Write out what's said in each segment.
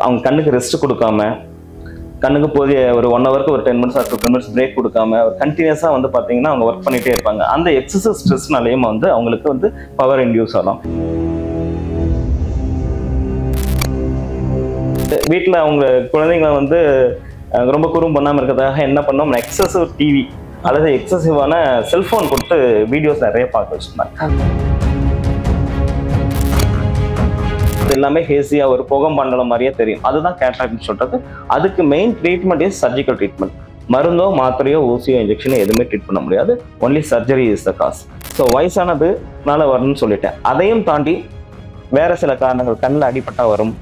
அவங்க கண்ணுக்கு ரெஸ்ட் கொடுக்காம கண்ணுக்கு போதிய ஒரு ஒன் ஹவருக்கு ஒரு ten minutes or fifteen minutes break கொடுக்காம கண்டினியூஸாக வந்து பார்த்தீங்கன்னா அவங்க ஒர்க் பண்ணிட்டே இருப்பாங்க அந்த எக்ஸசைஸ் ஸ்ட்ரெஸ்னாலேயும் வந்து அவங்களுக்கு வந்து பவர் இன்டியூஸ் ஆகலாம் வீட்டில் அவங்க குழந்தைங்களை வந்து அஹ், ரொம்ப குறும் பண்ணாமல் இருக்கிறதுக்காக என்ன பண்ணோம் எக்ஸசிவ் டிவி அல்லது எக்ஸசிவான செல்ஃபோன் கொடுத்து வீடியோஸ் நிறைய பார்க்க வச்சுருந்தாங்க இது எல்லாமே ஹேசியாக ஒரு புகம் மண்டலம் மாதிரியே தெரியும் அதுதான் கேட்ராக்ட்னு சொல்றது அதுக்கு main treatment is surgical treatment மருந்தோ மாத்திரையோ ஊசியோ இன்ஜெக்ஷனோ எதுவுமே ட்ரீட் பண்ண முடியாது only surgery is the cause so வயசானதுனால வரும்னு சொல்லிட்டேன் அதையும் தாண்டி வேற சில காரணங்கள் கண்ணில் அடிபட்டா வரும்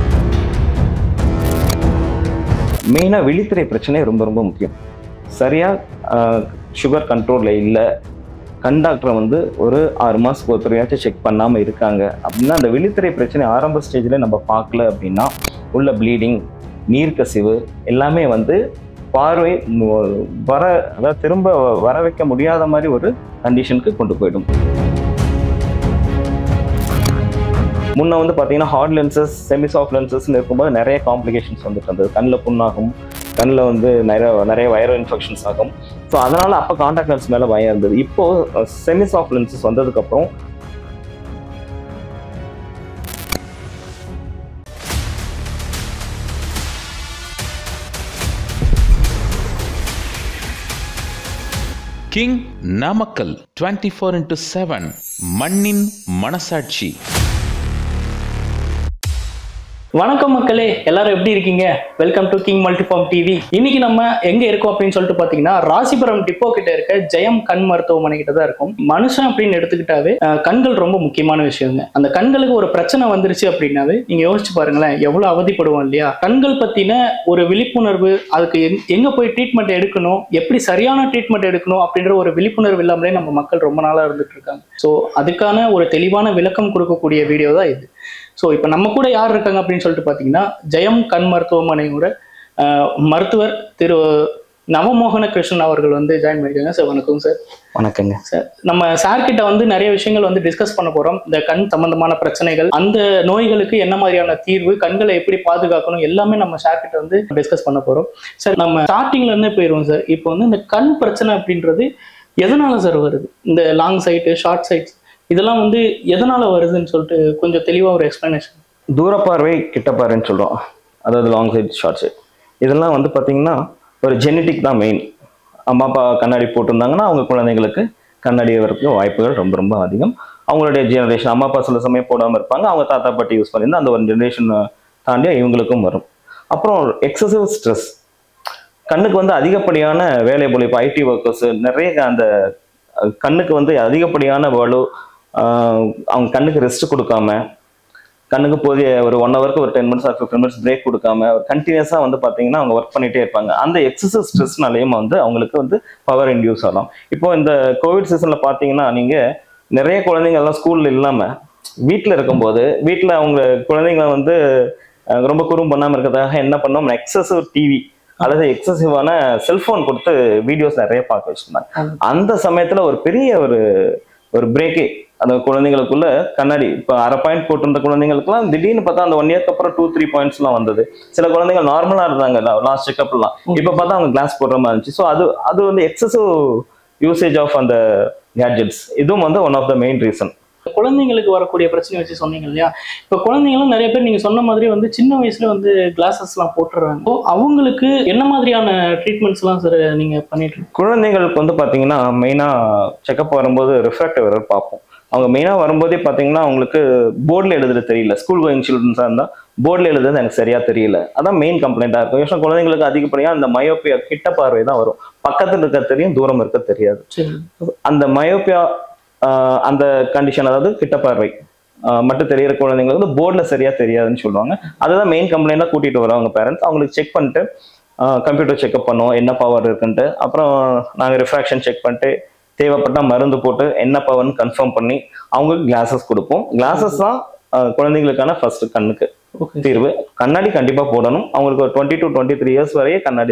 மெயினாக விழித்திரை பிரச்சனை ரொம்ப ரொம்ப முக்கியம் சரியாக சுகர் கண்ட்ரோலில் இல்லை கண் டாக்டரை வந்து ஒரு ஆறு மாதத்துக்கு ஒருத்தரையாச்சும் செக் பண்ணாமல் இருக்காங்க அப்படின்னா அந்த விழித்திரை பிரச்சனை ஆரம்ப ஸ்டேஜில் நம்ம பார்க்கல அப்படின்னா உள்ள ப்ளீடிங் நீர்க்கசிவு எல்லாமே வந்து பார்வை மு- வர அதாவது திரும்ப வர வைக்க முடியாத மாதிரி ஒரு கண்டிஷனுக்கு கொண்டு போயிடும் முன்ன வந்து பார்த்தீங்கன்னா ஹார்ட் லென்சஸ் செமி சாஃப்ட் லென்சஸ்னு இருக்கும்போது நிறைய காம்ப்ளிகேஷன்ஸ் வந்துட்டு இருந்தது கண்ணில் புண்ணாகும் கண்ணில் வந்து நிறைய நிறைய வைரல் இன்ஃபெக்ஷன்ஸ் ஆகும் ஸோ அதனால அப்போ காண்டாக்ட் லென்ஸ் மேலே பயம் இருந்தது இப்போ செமி சாஃப்ட் லென்சஸ் வந்ததுக்கப்புறம் king Namakkal twenty four into seven மண்ணின் மனசாட்சி வணக்கம் மக்களே எல்லாரும் எப்படி இருக்கீங்க welcome to king multiform TV இன்னைக்கு நம்ம எங்க இருக்கோம் அப்படின்னு சொல்லிட்டு பாத்தீங்கன்னா ராசிபுரம் டிப்போ கிட்ட இருக்க ஜெயம் கண் மருத்துவமனை கிட்ட தான் இருக்கும் மனுஷன் அப்படின்னு எடுத்துக்கிட்டாவே அஹ், கண்கள் ரொம்ப முக்கியமான விஷயங்க அந்த கண்களுக்கு ஒரு பிரச்சனை வந்துருச்சு அப்படின்னாவே நீங்க யோசிச்சு பாருங்களேன் எவ்வளவு அவதிப்படுவோம் இல்லையா கண்கள் பத்தின ஒரு விழிப்புணர்வு அதுக்கு எங்க- எங்க போய் ட்ரீட்மெண்ட் எடுக்கணும் எப்படி சரியான ட்ரீட்மெண்ட் எடுக்கணும் அப்படின்ற ஒரு விழிப்புணர்வு இல்லாமலே நம்ம மக்கள் ரொம்ப நாளா இருந்துட்டு இருக்காங்க ஸோ அதுக்கான ஒரு தெளிவான விளக்கம் கொடுக்கக்கூடிய வீடியோ தான் இது ஸோ இப்போ நம்ம கூட யார் இருக்காங்க அப்படின்னு சொல்லிட்டு பார்த்தீங்கன்னா ஜெயம் கண் மருத்துவமனையோட அஹ், மருத்துவர் திரு நவமோகன கிருஷ்ணன் அவர்கள் வந்து ஜாயின் பண்ணியிருக்காங்க சார் வணக்கம் சார் வணக்கங்க சார் நம்ம சார் கிட்ட வந்து நிறைய விஷயங்கள் வந்து டிஸ்கஸ் பண்ண போறோம் இந்த கண் சம்பந்தமான பிரச்சனைகள் அந்த நோய்களுக்கு என்ன மாதிரியான தீர்வு கண்களை எப்படி பாதுகாக்கணும் எல்லாமே நம்ம சார் கிட்ட வந்து டிஸ்கஸ் பண்ண போறோம் சார் நம்ம ஸ்டார்டிங்ல இருந்தே போயிடுவோம் சார் இப்போ வந்து இந்த கண் பிரச்சனை அப்படின்றது எதனால சார் வருது இந்த லாங் சைட்டு ஷார்ட் சைட்ஸ் இதெல்லாம் வந்து எதனால வருதுன்னு சொல்லிட்டு கொஞ்சம் தெளிவா ஒரு எக்ஸ்பிளனேஷன் தூரப்பார்வை கிட்டப்பார்வைன்னு சொல்கிறோம் அதாவது லாங் சைட் ஷார்ட் சைட் இதெல்லாம் வந்து பார்த்தீங்கன்னா ஒரு ஜெனட்டிக் தான் மெயின் அம்மா அப்பா கண்ணாடி போட்டிருந்தாங்கன்னா அவங்க குழந்தைங்களுக்கு கண்ணாடி வரதுக்கு வாய்ப்புகள் ரொம்ப ரொம்ப அதிகம் அவங்களுடைய ஜெனரேஷன் அம்மா அப்பா சில சமயம் போடாமல் இருப்பாங்க அவங்க தாத்தா பாட்டி யூஸ் பண்ணியிருந்தா அந்த ஒரு ஜெனரேஷன் தாண்டி இவங்களுக்கும் வரும் அப்புறம் எக்ஸசிவ் ஸ்ட்ரெஸ் கண்ணுக்கு வந்து அதிகப்படியான வேலை போல இப்போ ஐடி ஒர்க்கர்ஸ் நிறைய அந்த அஹ், கண்ணுக்கு வந்து அதிகப்படியான வலு ஆஹ், அவங்க கண்ணுக்கு ரெஸ்ட் கொடுக்காம கண்ணுக்கு போதிய ஒரு ஒன் ஹவருக்கு ஒரு ten minutes or fifteen minutes break கொடுக்காம கண்டினியூஸாக வந்து பார்த்தீங்கன்னா அவங்க ஒர்க் பண்ணிட்டே இருப்பாங்க அந்த எக்ஸசைஸ் ஸ்ட்ரெஸ்னாலேயும் வந்து அவங்களுக்கு வந்து பவர் இன்டியூஸ் ஆகலாம் இப்போ இந்த கோவிட் சீசனில் பார்த்தீங்கன்னா நீங்கள் நிறைய குழந்தைங்க எல்லாம் ஸ்கூலில் இல்லாமல் வீட்டில் இருக்கும்போது வீட்டில் அவங்க குழந்தைங்க வந்து அஹ், ரொம்ப குறும் பண்ணாமல் இருக்கிறதுக்காக என்ன பண்ணோம் எக்ஸசிவ் டிவி அல்லது எக்ஸசிவான செல்ஃபோன் கொடுத்து வீடியோஸ் நிறைய பார்க்க வச்சுருந்தாங்க அந்த சமயத்தில் ஒரு பெரிய ஒரு ஒரு பிரேக்கே அந்த குழந்தைங்களுக்குள்ள கண்ணாடி இப்போ அரை பாயிண்ட் போட்டிருந்த குழந்தைங்களுக்குலாம் திடீர்னு பார்த்தா அந்த ஒன் இயர்க்கு அப்புறம் டூ த்ரீ பாயிண்ட்ஸ்லாம் வந்தது சில குழந்தைங்க நார்மலாக இருந்தாங்க லாஸ்ட் செக்அப்லாம் இப்போ பார்த்தா அவங்க கிளாஸ் போடுற மாதிரி இருந்துச்சு ஸோ அது அது வந்து எக்ஸசிவ் யூசேஜ் ஆஃப் அந்த கேட்ஜெட்ஸ் இதுவும் வந்து one of the main reason குழந்தைங்களுக்கு வரக்கூடிய பிரச்சனை வச்சு சொன்னீங்க இல்லையா இப்போ குழந்தைங்களும் நிறைய பேர் நீங்க சொன்ன மாதிரி வந்து சின்ன வயசுல வந்து கிளாஸஸ் எல்லாம் போட்டுறாங்க So, அவங்களுக்கு என்ன மாதிரியான ட்ரீட்மெண்ட்ஸ் எல்லாம் சார் நீங்க பண்ணிட்டு இருக்கீங்க? குழந்தைங்களுக்கு வந்து பார்த்தீங்கன்னா மெயினாக செக்கப் வரும்போது ரிஃப்ராக்டிவ் எரர் பார்ப்போம் அவங்க மெயினாக வரும்போதே பார்த்தீங்கன்னா அவங்களுக்கு போர்டில் எழுதுறது தெரியல ஸ்கூல் கோயிங் சில்ட்ரன்ஸாக இருந்தால் போர்டில் எழுதுறது எனக்கு சரியாக தெரியல அதான் மெயின் கம்ப்ளைண்ட்டாக இருக்கும் யோசனை குழந்தைங்களுக்கு அதிகப்படியாக அந்த மயோப்பியா கிட்ட பார்வை தான் வரும் பக்கத்தில் இருக்க தெரியும் தூரம் இருக்க தெரியாது சரி அந்த மயோப்பியா அந்த கண்டிஷன் அதாவது கிட்ட பார்வை ஆஹ் மட்டும் தெரியிற குழந்தைங்களுக்கு வந்து போர்டில் சரியாக தெரியாதுன்னு சொல்லுவாங்க அதுதான் மெயின் கம்ப்ளைண்டாக கூட்டிகிட்டு வருவாங்க பேரண்ட்ஸ் அவங்களுக்கு செக் பண்ணிட்டு கம்ப்யூட்டர் செக்அப் பண்ணுவோம் என்ன பவர் இருக்குன்ட்டு அப்புறம் நாங்கள் ரிஃப்ராக்ஷன் செக் பண்ணிட்டு தேவைப்பட்ட மருந்து போட்டு என்ன பவர்னு கன்ஃபார்ம் பண்ணி அவங்களுக்கு கிளாஸஸ் கொடுப்போம் கிளாஸஸ் தான் ஆஹ் குழந்தைங்களுக்கான ஃபர்ஸ்ட் கண்ணுக்கு ஓகே தீர்வு கண்ணாடி கண்டிப்பாக போடணும் அவங்களுக்கு ஒரு twenty to twenty three years வரையே கண்ணாடி தான்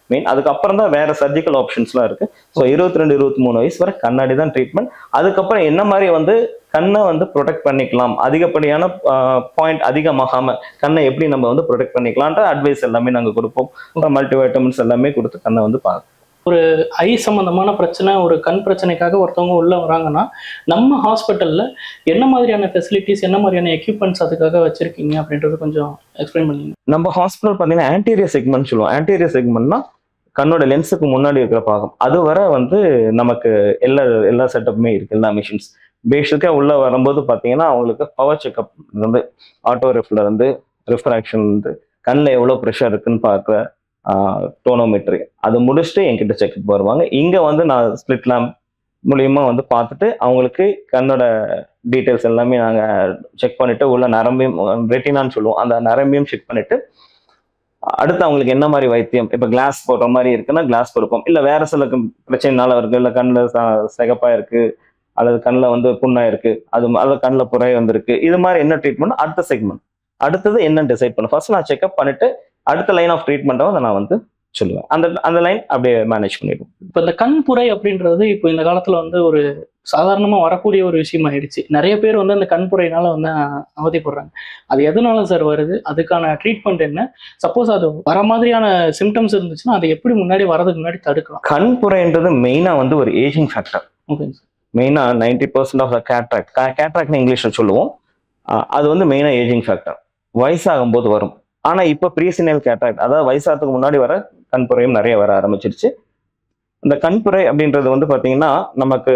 மெயின் அதுக்கப்புறம் தான் வேற சர்ஜிக்கல் ஆப்ஷன்ஸ்லாம் இருக்கு ஸோ இருபத்தி ரெண்டு இருபத்தி மூணு வயசு வரை கண்ணாடி தான் ட்ரீட்மெண்ட் அதுக்கப்புறம் என்ன மாதிரி வந்து கண்ணை வந்து ப்ரொடெக்ட் பண்ணிக்கலாம் அதிகப்படியான பாயிண்ட் அதிகமாகாம கண்ணை எப்படி நம்ம வந்து ப்ரொடெக்ட் பண்ணிக்கலாம்ன்ற அட்வைஸ் எல்லாமே நாங்கள் கொடுப்போம் மல்டி வைட்டமின்ஸ் எல்லாமே கொடுத்து கண்ணை வந்து பார்க்கணும் ஐ சம்பந்தமான பிரச்சனை ஒரு கண் பிரச்சனைக்காக ஒருத்தவங்க உள்ள வராங்கன்னா நம்ம ஹாஸ்பிட்டல்ல என்ன மாதிரியான ஃபெசிலிட்டிஸ் என்ன மாதிரியான எக்யூப்மெண்ட்ஸ் அதுக்காக வச்சிருக்கீங்க அப்படின்றது கொஞ்சம் எக்ஸ்பிளைன் பண்ணீங்க நம்ம ஹாஸ்பிட்டல் பார்த்தீங்கன்னா ஆன்டீரியர் செக்மெண்ட் சொல்லுவோம் ஆன்டீரியர் செக்மெண்ட்னா கண்ணோட லென்ஸுக்கு முன்னாடி இருக்கிற பாகம் அது வரை வந்து நமக்கு எல்லா எல்லா செட்டப்புமே இருக்கு எல்லா மிஷின்ஸ் பேசிக்காக உள்ள வரும்போது பார்த்தீங்கன்னா அவங்களுக்கு பவர் செக்அப் இருந்து ஆட்டோ ரெஃப்ல இருந்து ரிஃப்ராக்ஷன் இருந்து கண்ணில் எவ்வளோ ப்ரெஷர் இருக்குன்னு பார்க்குற டோனோமெட்ரி அது முடிச்சுட்டு என்கிட்ட செக்அப் வருவாங்க இங்கே வந்து நான் ஸ்பிளிட் லேம்ப் மூலியமா வந்து பார்த்துட்டு அவங்களுக்கு கண்ணோட டீட்டெயில்ஸ் எல்லாமே நாங்கள் செக் பண்ணிட்டு உள்ள நரம்பையும் ரெட்டினான்னு சொல்லுவோம் அந்த நரம்பையும் செக் பண்ணிட்டு அடுத்து அவங்களுக்கு என்ன மாதிரி வைத்தியம் இப்போ கிளாஸ் போடுற மாதிரி இருக்குன்னா கிளாஸ் கொடுப்போம் இல்லை வேற சில கம்- பிரச்சனைனால இருக்கு இல்லை கண்ணில் சிகப்பா இருக்கு அல்லது கண்ணில் வந்து புண்ணா இருக்கு அது ம- அல்லது கண்ணில் புறை வந்திருக்கு இது மாதிரி என்ன ட்ரீட்மெண்ட் அடுத்த செக்மெண்ட் அடுத்தது என்னன்னு டிசைட் பண்ண ஃபர்ஸ்ட் நான் செக்அப் பண்ணிட்டு அடுத்த லைன் ஆஃப் ட்ரீட்மெண்ட்டை வந்து நான் வந்து சொல்லுவேன் அந்த அந்த லைன் அப்படியே மேனேஜ் பண்ணிடுவோம் இப்போ இந்த கண் புரை அப்படின்றது இப்போ இந்த காலத்துல வந்து ஒரு சாதாரணமா வரக்கூடிய ஒரு விஷயம் ஆயிடுச்சு நிறைய பேர் வந்து அந்த கண் புரையினால வந்து அவதிப்படுறாங்க அது எதனால சார் வருது அதுக்கான ட்ரீட்மெண்ட் என்ன சப்போஸ் அது வர மாதிரியான சிம்டம்ஸ் இருந்துச்சுன்னா அதை எப்படி முன்னாடி வரதுக்கு முன்னாடி தடுக்கலாம் கண் புரைன்றது மெயினாக வந்து ஒரு ஏஜிங் ஃபேக்டர் ஓகேங்க சார் மெயினாக ninety percent of the cataract கேட்ராக்ட்னு இங்கிலீஷில் சொல்லுவோம் அஹ் அது வந்து மெயினாக ஏஜிங் ஃபேக்டர் வயசாகும் போது வரும் ஆனால் இப்போ ப்ரீசினல் கேட்ராக்ட் அதாவது வயசாகிறதுக்கு முன்னாடி வர கண்புரையும் நிறைய வர ஆரம்பிச்சிருச்சு இந்த கண்புரை அப்படின்றது வந்து பார்த்தீங்கன்னா நமக்கு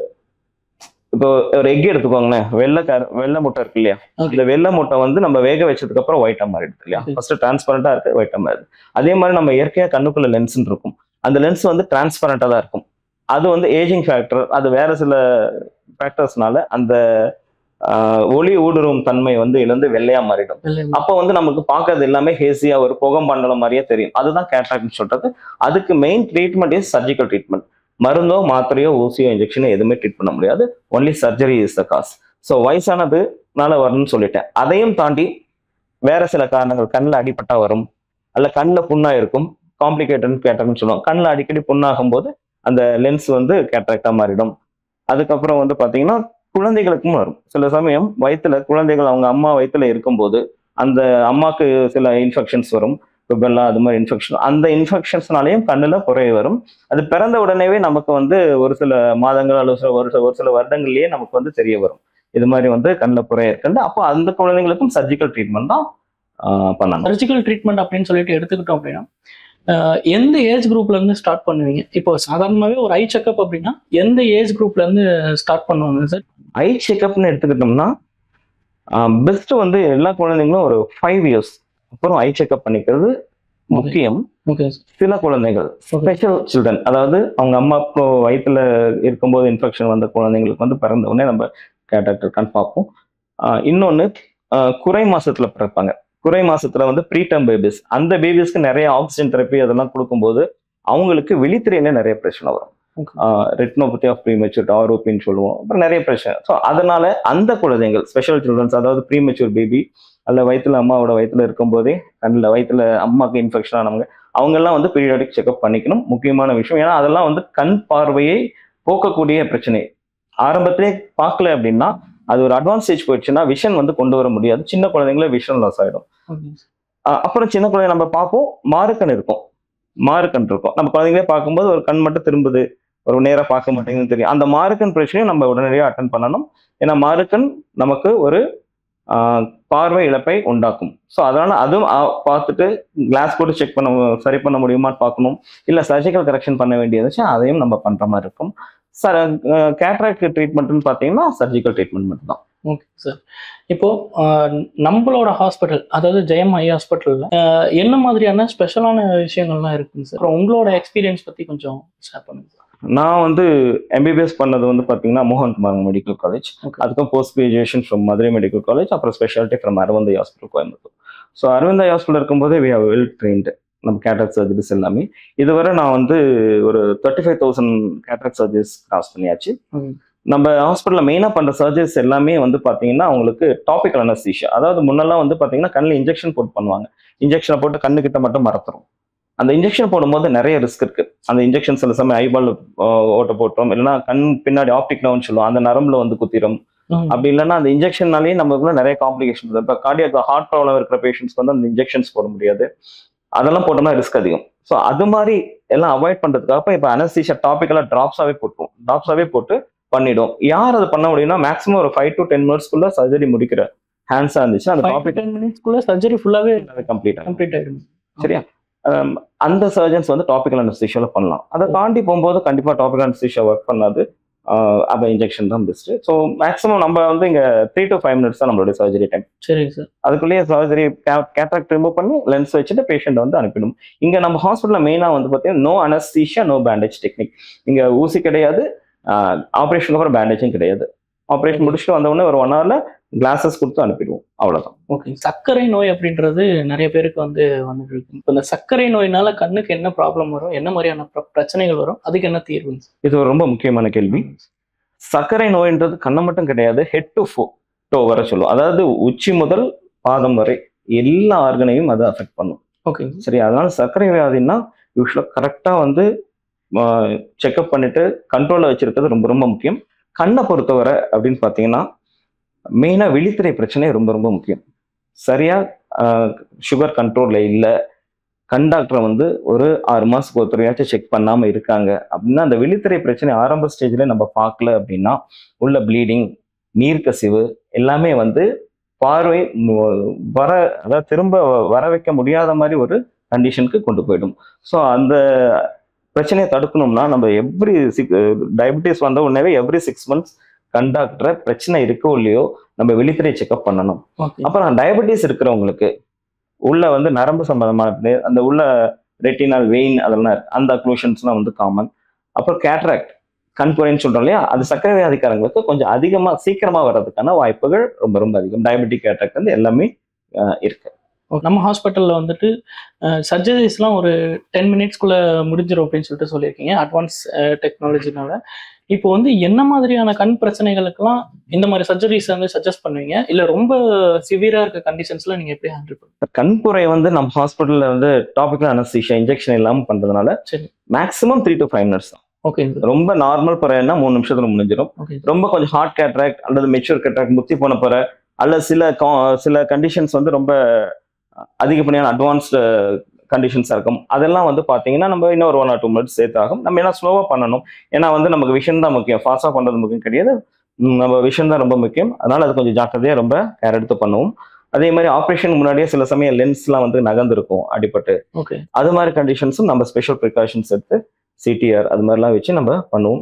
இப்போ ஒரு எக் எடுத்துக்கோங்களேன் வெள்ளை கரு வெள்ளை முட்டை இருக்கு இல்லையா Okay. இந்த வெள்ளை முட்டை வந்து நம்ம வேக வச்சதுக்கு அப்புறம் ஒயிட்டா மாறிடுது இல்லையா Okay. ஃபர்ஸ்ட் டிரான்ஸ்பரண்டா இருக்கு ஒயிட்டா மாறிடுது அதே மாதிரி நம்ம இயற்கையா கண்ணுக்குள்ள லென்ஸ் இருக்கும் அந்த லென்ஸ் வந்து டிரான்ஸ்பரண்டா தான் இருக்கும் அது வந்து ஏஜிங் ஃபேக்டர் அது வேற சில ஃபேக்டர்ஸ்னால அந்த ஆஹ், ஒளி ஊடுருவும் தன்மை வந்து இழந்து வெள்ளையா மாறிடும் அப்போ வந்து நமக்கு பார்க்கறது எல்லாமே ஹேசியா ஒரு புகம் மண்டலம் மாதிரியே தெரியும் அதுதான் கேட்ராக்ட்னு சொல்றது அதுக்கு main treatment is surgical treatment மருந்தோ மாத்திரையோ ஊசியோ இன்ஜெக்ஷனோ எதுவுமே ட்ரீட் பண்ண முடியாது only surgery is the cause so வயசானதுனால வரும்னு சொல்லிட்டேன் அதையும் தாண்டி வேற சில காரணங்கள் கண்ணில் அடிபட்டா வரும் அல்ல கண்ணில் புண்ணா இருக்கும் காம்ப்ளிகேட்டட் கேட்டர்னு சொல்லுவோம் கண்ணில் அடிக்கடி புண்ணாகும் போது அந்த லென்ஸ் வந்து கேட்ராக்டா மாறிடும் அதுக்கப்புறம் வந்து பார்த்தீங்கன்னா குழந்தைகளுக்கும் வரும் சில சமயம் வயித்துல குழந்தைகள் அவங்க அம்மா வயித்துல இருக்கும்போது அந்த அம்மாக்கு சில இன்ஃபெக்ஷன்ஸ் வரும் ருபெல்லா அது மாதிரி இன்ஃபெக்ஷன் அந்த இன்ஃபெக்ஷன்ஸ்னாலையும் கண்ணுல குறைய வரும் அது பிறந்த உடனேவே நமக்கு வந்து ஒரு சில மாதங்கள் அல்லது சில ஒரு சில ஒரு சில வருடங்கள்லயே நமக்கு வந்து தெரிய வரும் இது மாதிரி வந்து கண்ணில் புறைய இருக்குன்னு அப்போ அந்த குழந்தைங்களுக்கும் சர்ஜிக்கல் ட்ரீட்மெண்ட் தான் ஆஹ் பண்ணணும் சர்ஜிக்கல் ட்ரீட்மெண்ட் அப்படின்னு சொல்லிட்டு எடுத்துக்கிட்டோம் அப்படின்னா அஹ், எந்த ஏஜ் குரூப்ல இருந்து ஸ்டார்ட் பண்ணுவீங்க இப்போ சாதாரணமாவே ஒரு ஐ செக்அப் அப்படின்னா எந்த ஏஜ் குரூப்ல இருந்து ஸ்டார்ட் பண்ணுவாங்க சார் ஐ செக்அப்னு எடுத்துக்கிட்டோம்னா பெஸ்ட் வந்து எல்லா குழந்தைங்களும் ஒரு ஃபைவ் இயர்ஸ் அப்புறம் ஐ செக்அப் பண்ணிக்கிறது முக்கியம் ஓகே சில குழந்தைகள் Okay. ஸ்பெஷல் சில்ட்ரன் அதாவது அவங்க அம்மா அப்போ வயித்துல இருக்கும்போது இன்ஃபெக்ஷன் வந்த குழந்தைங்களுக்கு வந்து பிறந்த உடனே நம்ம கேட்டாக்ட் இருக்கான்னு பார்ப்போம் ஆஹ் இன்னொன்னு ஆஹ் குறை மாசத்துல பிறப்பாங்க குறை மாசத்துல வந்து ப்ரீடம் பேபிஸ் அந்த பேபிஸ்க்கு நிறைய ஆக்சிஜன் தெரப்பி அதெல்லாம் கொடுக்கும்போது அவங்களுக்கு விழித்திரையில நிறைய பிரச்சனை வரும் Okay. ரெட்னோபதி ஆஃப் ப்ரீமெச்சூர் ஆரோப்பின்னு சொல்லுவோம் அப்புறம் நிறைய பிரச்சனை ஸோ அதனால அந்த குழந்தைகள் ஸ்பெஷல் சில்ட்ரன்ஸ் அதாவது ப்ரீமெச்சூர் பேபி அல்ல வயித்துல அம்மாவோட வயித்துல இருக்கும்போதே கண்ணில் வயித்துல அம்மாக்கு இன்ஃபெக்ஷன் ஆனவங்க அவங்கெல்லாம் வந்து பீரியாடிக் செக்அப் பண்ணிக்கணும் முக்கியமான விஷயம் ஏன்னா அதெல்லாம் வந்து கண் பார்வையை போக்கக்கூடிய பிரச்சனை ஆரம்பத்திலே பார்க்கல அப்படின்னா அது ஒரு அட்வான்ஸ் ஸ்டேஜ் போயிடுச்சுன்னா விஷன் வந்து கொண்டு வர முடியாது சின்ன குழந்தைங்களே விஷன் லாஸ் ஆகிடும் அஹ் அப்புறம் சின்ன குழந்தை நம்ம பார்ப்போம் மாறுக்கண் இருக்கும் மாறுக்கண் இருக்கும் நம்ம குழந்தைங்களே பார்க்கும்போது ஒரு கண் மட்டும் திரும்புது ஒரு நேரா பார்க்க மாட்டேங்குதுன்னு தெரியும் அந்த மாறுக்கண் பிரச்சனையும் நம்ம உடனடியாக அட்டன் பண்ணணும் ஏன்னா மாறுக்கண் நமக்கு ஒரு ஆஹ், பார்வை இழப்பை உண்டாக்கும் ஸோ அதனால அதுவும் ஆ- பார்த்துட்டு கிளாஸ் போட்டு செக் பண்ண சரி பண்ண முடியுமான்னு பார்க்கணும் இல்லை சர்ஜிக்கல் கரெக்ஷன் பண்ண வேண்டியதுச்சு அதையும் நம்ம பண்ற மாதிரி இருக்கும் சார் கேட்ராக்ட் ட்ரீட்மெண்ட்னு பார்த்தீங்கன்னா சர்ஜிக்கல் ட்ரீட்மெண்ட் மட்டும் தான் ஓகே சார் இப்போ ஆஹ், நம்மளோட ஹாஸ்பிட்டல் அதாவது ஜெயம் ஐ ஹாஸ்பிட்டல்ல என்ன மாதிரியான ஸ்பெஷலான விஷயங்கள்லாம் இருக்குங்க சார் அப்புறம் உங்களோட எக்ஸ்பீரியன்ஸ் பத்தி கொஞ்சம் ஷேர் பண்ணுங்க சார் நான் வந்து எம்பிபிஎஸ் பண்ணது வந்து பார்த்தீங்கன்னா மோகன் குமார் மெடிக்கல் காலேஜ் Okay. அதுக்கும் post graduation from Madurai medical college அப்புறம் speciality from Aravind hospital Coimbatore so Aravind hospital இருக்கும்போதே வி ஹவ் வெல் ட்ரெயின்டு நம்ம கேட்ராக் சர்ஜரிஸ் எல்லாமே இதுவரை நான் வந்து ஒரு thirty five thousand cataract surgeries cross பண்ணியாச்சு Okay. நம்ம ஹாஸ்பிட்டலில் மெயினாக பண்ணுற சர்ஜரிஸ் எல்லாமே வந்து பார்த்தீங்கன்னா அவங்களுக்கு டாபிக்கல் அனஸ்தீஷியா அதாவது முன்னெல்லாம் வந்து பார்த்தீங்கன்னா கண்ணில் இன்ஜெக்ஷன் போட்டு பண்ணுவாங்க இன்ஜெக்ஷனை போட்டு கண்ணுக்கிட்ட மட்டும் மறத்துரும் அந்த இன்ஜெக்ஷன் போடும்போது நிறைய ரிஸ்க் இருக்கு அந்த இன்ஜெக்ஷன் சில சமயம் ஐபால் ஓட்ட போட்டோம் இல்லைன்னா கண் பின்னாடி ஆப்டிக் நவுன்னு சொல்லுவோம் அந்த நரம்புல வந்து குத்திரும் ம். அப்படி இல்லைன்னா அந்த இன்ஜெக்ஷன்னாலேயே நமக்குள்ள நிறைய காம்ப்ளிகேஷன் இப்போ கார்டியாக் ஹார்ட் ப்ராப்ளம் இருக்கிற பேஷண்ட்ஸ்க்கு வந்து அந்த இன்ஜெக்ஷன்ஸ் போட முடியாது அதெல்லாம் போட்டோம்னா ரிஸ்க் அதிகம் ஸோ அது மாதிரி எல்லாம் அவாய்ட் பண்றதுக்காக இப்போ அனஸ்தீஷியா டாபிக்கெல்லாம் ட்ராப்ஸாவே போட்டுருவோம் ட்ராப்ஸாவே போட்டு பண்ணிடும் யார் அது பண்ண முடியும்னா மேக்ஸிமம் ஒரு ஃபைவ் டு டென் மினிட்ஸ்க்குள்ள சர்ஜரி முடிக்கிற ஹேண்ட்ஸா இருந்துச்சு அந்த டாபிக் டென் மினிட்ஸ்க்குள்ள சர்ஜரி ஃபுல்லாவே கம்ப்ளீட் ஆகும் கம்ப்ளீட் ஆயிடும் சரியா Um, அந்த சர்ஜன்ஸ் வந்து டாபிக்கல் அனஸ்தீஷியால பண்ணலாம் அதை தாண்டி போகும்போது கண்டிப்பா டாபிக்கல் அனஸ்தீஷியா ஒர்க் பண்ணாது ஆஹ் அந்த இன்ஜெக்ஷன் தான் பெஸ்ட் ஸோ மேக்ஸிமம் நம்ம வந்து இங்க த்ரீ டு ஃபைவ் மினிட்ஸ் தான் நம்மளுடைய சர்ஜரி டைம் சரிங்க சார் அதுக்குள்ளேயே சர்ஜரி கேட்ராக்ட் ரிமூவ் பண்ணி லென்ஸ் வச்சுட்டு பேஷண்ட் வந்து அனுப்பிடும் இங்க நம்ம ஹாஸ்பிட்டல்ல மெயினா வந்து பார்த்தீங்கன்னா no anaesthesia no bandage technique இங்க ஊசி கிடையாது ஆப்ரேஷனுக்கு அப்புறம் பேண்டேஜும் கிடையாது ஆப்ரேஷன் முடிச்சுட்டு வந்த உடனே ஒரு ஒன் ஹவர்ல கிளாஸஸ் கொடுத்து அனுப்பிடுவோம் அவ்வளவுதான் ஓகே சர்க்கரை நோய் அப்படின்றது நிறைய பேருக்கு வந்து வந்துட்டு இருக்கு இப்போ இந்த சர்க்கரை நோயினால கண்ணுக்கு என்ன ப்ராப்ளம் வரும் என்ன மாதிரியான பிர- பிரச்சனைகள் வரும் அதுக்கு என்ன தீர்வு இது ஒரு ரொம்ப முக்கியமான கேள்வி சர்க்கரை நோய்ன்றது கண்ணை மட்டும் கிடையாது ஹெட் டு ஃபோ டோ வர சொல்லுவோம் அதாவது உச்சி முதல் பாதம் வரை எல்லா ஆர்கனையும் அது அஃபெக்ட் பண்ணும் ஓகே சரி அதனால சர்க்கரை வியாதின்னா யூஸ்வலாக கரெக்டாக வந்து செக்அப் பண்ணிட்டு கண்ட்ரோலில் வச்சிருக்கிறது ரொம்ப ரொம்ப முக்கியம் கண்ணை பொறுத்தவரை அப்படின்னு பார்த்தீங்கன்னா மெயினாக விழித்திரை பிரச்சனை ரொம்ப ரொம்ப முக்கியம் சரியா சுகர் கண்ட்ரோலில் இல்லை கண் டாக்டரை வந்து ஒரு ஆறு மாசத்துக்கு ஒரு தடவையாச்சும் செக் பண்ணாம இருக்காங்க அப்படின்னா அந்த விழித்திரை பிரச்சனை ஆரம்ப ஸ்டேஜ்ல நம்ம பார்க்கல அப்படின்னா உள்ள ப்ளீடிங் நீர்க்கசிவு எல்லாமே வந்து பார்வை நு- வர அதாவது திரும்ப வர வைக்க முடியாத மாதிரி ஒரு கண்டிஷனுக்கு கொண்டு போயிடும் ஸோ அந்த பிரச்சனையை தடுக்கணும்னா நம்ம எவ்ரி சிக் டயபிட்டிஸ் வந்த உடனே எவ்ரி சிக்ஸ் மந்த்ஸ் கண் டாக்டரை பிரச்சனை இருக்கோ இல்லையோ நம்ம விழித்திரை செக்அப் பண்ணணும் ஓகே அப்புறம் டயபெட்டிஸ் இருக்கிறவங்களுக்கு உள்ள வந்து நரம்பு சம்பந்தமான நே- அந்த உள்ள ரெட்டினால் வெயின் அதெல்லாம் இருக்கு. அந்த அக்ளூஷன்ஸ்லாம் வந்து காமன் அப்புறம் கேட்ராக்ட் கண்குறைன்னு சொல்றோம் இல்லையா அது சர்க்கரை வியாதிக்காரங்களுக்கு கொஞ்சம் அதிகமா சீக்கிரமா வர்றதுக்கான வாய்ப்புகள் ரொம்ப ரொம்ப அதிகம் டயபெட்டிக் கேட்ராக்ட் வந்து எல்லாமே அஹ், இருக்கு நம்ம ஹாஸ்பிட்டல்ல வந்துட்டு சர்ஜரிஸ்லாம் ஒரு டென் மினிட்ஸ்க்குள்ள முடிஞ்சிடும் அப்படின்னு சொல்லிட்டு சொல்லியிருக்கீங்க அட்வான்ஸ் டெக்னாலஜினால இப்போ வந்து என்ன மாதிரியான கண் பிரச்சனைகளுக்கெல்லாம் இந்த மாதிரி சர்ஜரிஸ் வந்து சஜஸ்ட் பண்ணுவீங்க இல்ல ரொம்ப சிவியரா இருக்க கண்டிஷன்ஸ்ல நீங்க எப்படி ஹேண்டில் பண்ணுவீங்க கண்புரை வந்து நம்ம ஹாஸ்பிட்டல்ல வந்து டாபிக்கல் அனஸ்தீஷியா இன்ஜெக்ஷன் இல்லாம பண்றதுனால சரி. Maximum three to five minutes தான் ஓகே ரொம்ப நார்மல் புறைன்னா மூணு நிமிஷத்துல முடிஞ்சிடும் ஓகே ரொம்ப கொஞ்சம் ஹார்ட் கேட்ராக்ட் அல்லது மெச்சூர் கேட்ராக்ட் முத்தி போன பிற அல்லது சில கா- சில கண்டிஷன்ஸ் வந்து ரொம்ப அதிகப்படியான அட்வான்ஸ்டு கண்டிஷன்ஸாக இருக்கும் அதெல்லாம் வந்து பார்த்தீங்கன்னா நம்ம இன்னும் ஒரு ஒன் ஆர் டூ மினிட்ஸ் சேர்த்தாகும் நம்ம என்ன ஸ்லோவாக பண்ணணும் ஏன்னா வந்து நமக்கு விஷன் தான் முக்கியம் ஃபாஸ்ட்டாக பண்ணுறது முக்கியம் கிடையாது ம், நம்ம விஷன் தான் ரொம்ப முக்கியம் அதனால அது கொஞ்சம் ஜாக்கிரதையாக ரொம்ப கேர் எடுத்து பண்ணுவோம் அதே மாதிரி ஆப்ரேஷன் முன்னாடியே சில சமயம் லென்ஸ்லாம் வந்து நகர்ந்துருக்கும் அடிபட்டு ஓகே அது மாதிரி கண்டிஷன்ஸும் நம்ம ஸ்பெஷல் ப்ரிகாஷன்ஸ் எடுத்து சிடிஆர் அது மாதிரிலாம் வச்சு நம்ம பண்ணுவோம்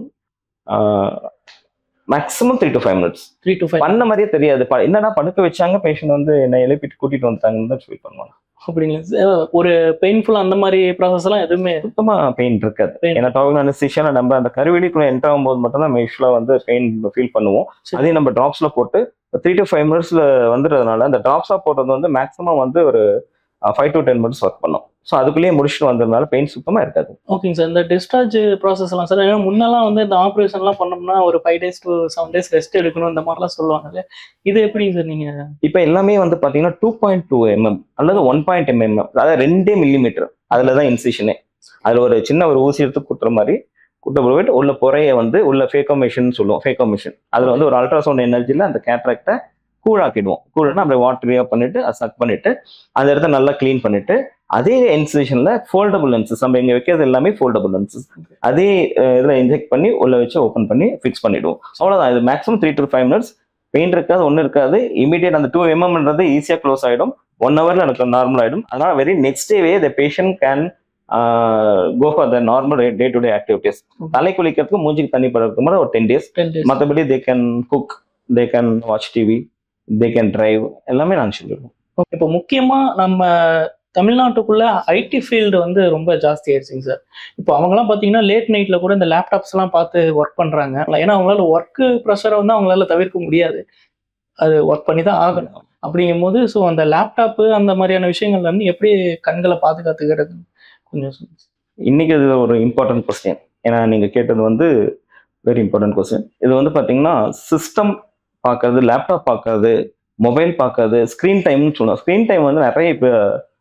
maximum three to five minutes three to five பண்ண மாதிரியே தெரியாது ப- என்னடா படுக்க வச்சாங்க பேஷண்ட் வந்து என்ன எழுப்பிட்டு கூட்டிட்டு வந்துட்டாங்கன்னு தான் ஃபீல் பண்ணுவாங்க அப்படிங்களா சார் ஒரு பெயின்ஃபுல் அந்த மாதிரி ப்ராசஸ் எல்லாம் எதுவுமே சுத்தமா பெயின் இருக்காது Pain. ஏன்னா டாபிக் அனஸ்தீஷியால நம்ம அந்த கருவெளிக்குள்ள என்டர் ஆகும்போது மட்டும் தான் யூஸ்வலா வந்து பெயின் ஃபீல் பண்ணுவோம் சரி. அதே நம்ம டிராப்ஸ்ல போட்டு த்ரீ டு ஃபைவ் மினிட்ஸ்ல வந்துடுறதுனால அந்த டிராப்ஸா போடுறது வந்து மேக்ஸிமம் வந்து ஒரு five to ten minutes work பண்ணும் ஸோ அதுக்குள்ளேயே முடிச்சுட்டு வந்ததுனால பெயின் சுத்தமா இருக்காது ஓகேங்க சார் இந்த டிஸ்சார்ஜ் ப்ராசஸ் எல்லாம் சார் ஏன்னா முன்னெல்லாம் வந்து இந்த ஆப்ரேஷன்லாம் பண்ணோம்னா ஒரு five days to seven days rest எடுக்கணும் இந்த மாதிரிலாம் சொல்லுவாங்க இது எப்படிங்க சார் நீங்க இப்போ எல்லாமே வந்து பாத்தீங்கன்னா டூ பாயிண்ட் டூ எம்எம் அல்லது ஒன் பாயிண்ட் எம்எம் அதாவது ரெண்டே மில்லிமீட்டர் அதுல தான் இன்சிஷனே அதுல ஒரு சின்ன ஒரு ஊசி எடுத்து குத்துற மாதிரி குட்ட போயிட்டு உள்ள புறைய வந்து உள்ள ஃபேக்கோமிஷன் சொல்லுவோம் ஃபேக்கோமிஷன் அதுல வந்து ஒரு அல்ட்ராசவுண்ட் எனர்ஜில அந்த கேட்ராக்டை கூழாக்கிடுவோம் கூழனா அப்படியே வாட்டரியா பண்ணிட்டு அதை சக் பண்ணிட்டு அந்த இடத்த நல்லா க்ளீன் பண்ணிட்டு அதே இன்சிஷன்ல ஃபோல்டபுள் லென்சஸ் நம்ம இங்க வைக்கிறது எல்லாமே ஃபோல்டபுள் லென்சஸ் அதே அஹ், இதுல இன்ஜெக்ட் பண்ணி உள்ள வச்சு ஓப்பன் பண்ணி ஃபிக்ஸ் பண்ணிடுவோம் அவ்வளவுதான் இது maximum three to five minutes pain இருக்காது ஒன்றும் இருக்காது இமீடியட் அந்த டூ எம்எம்ன்றது ஈஸியாக க்ளோஸ் ஆகிடும் ஒன் ஹவரில் எனக்கு நார்மல் ஆகிடும் அதனால வெரி நெக்ஸ்ட் டேவே the patient can go for the normal day to day activities தலை குளிக்கிறதுக்கு மூஞ்சிக்கு தண்ணி படுறதுக்கு மாதிரி ஒரு டென் டேஸ் டென் டேஸ் மற்றபடி they can cook they can watch TV they can drive எல்லாமே நான் சொல்லிடுவோம் இப்போ முக்கியமா நம்ம தமிழ்நாட்டுக்குள்ள ஐடி ஃபீல்டு வந்து ரொம்ப ஜாஸ்தி ஆயிடுச்சுங்க சார் இப்போ அவங்கலாம் பார்த்தீங்கன்னா லேட் நைட்ல கூட இந்த லேப்டாப்ஸ் எல்லாம் பார்த்து ஒர்க் பண்றாங்க ஏன்னா அவங்களால ஒர்க்கு ப்ரெஷரை வந்து அவங்களால தவிர்க்க முடியாது அது ஒர்க் பண்ணி தான் ஆகணும் அப்படிங்கும் போது ஸோ அந்த லேப்டாப்பு அந்த மாதிரியான விஷயங்கள்ல இருந்து எப்படி கண்களை பாதுகாத்துக்கிறது கொஞ்சம் சொல்லுங்க sir. இன்னைக்கு இது ஒரு இம்பார்ட்டன்ட் கொஸ்டின் ஏன்னா நீங்கள் கேட்டது வந்து வெரி இம்பார்ட்டன்ட் கொஸ்டின் இது வந்து பார்த்தீங்கன்னா சிஸ்டம் பார்க்கறது லேப்டாப் பார்க்கறது மொபைல் பார்க்கறது ஸ்க்ரீன் டைம்னு சொல்லுவோம் ஸ்க்ரீன் டைம் வந்து நிறைய இப்போ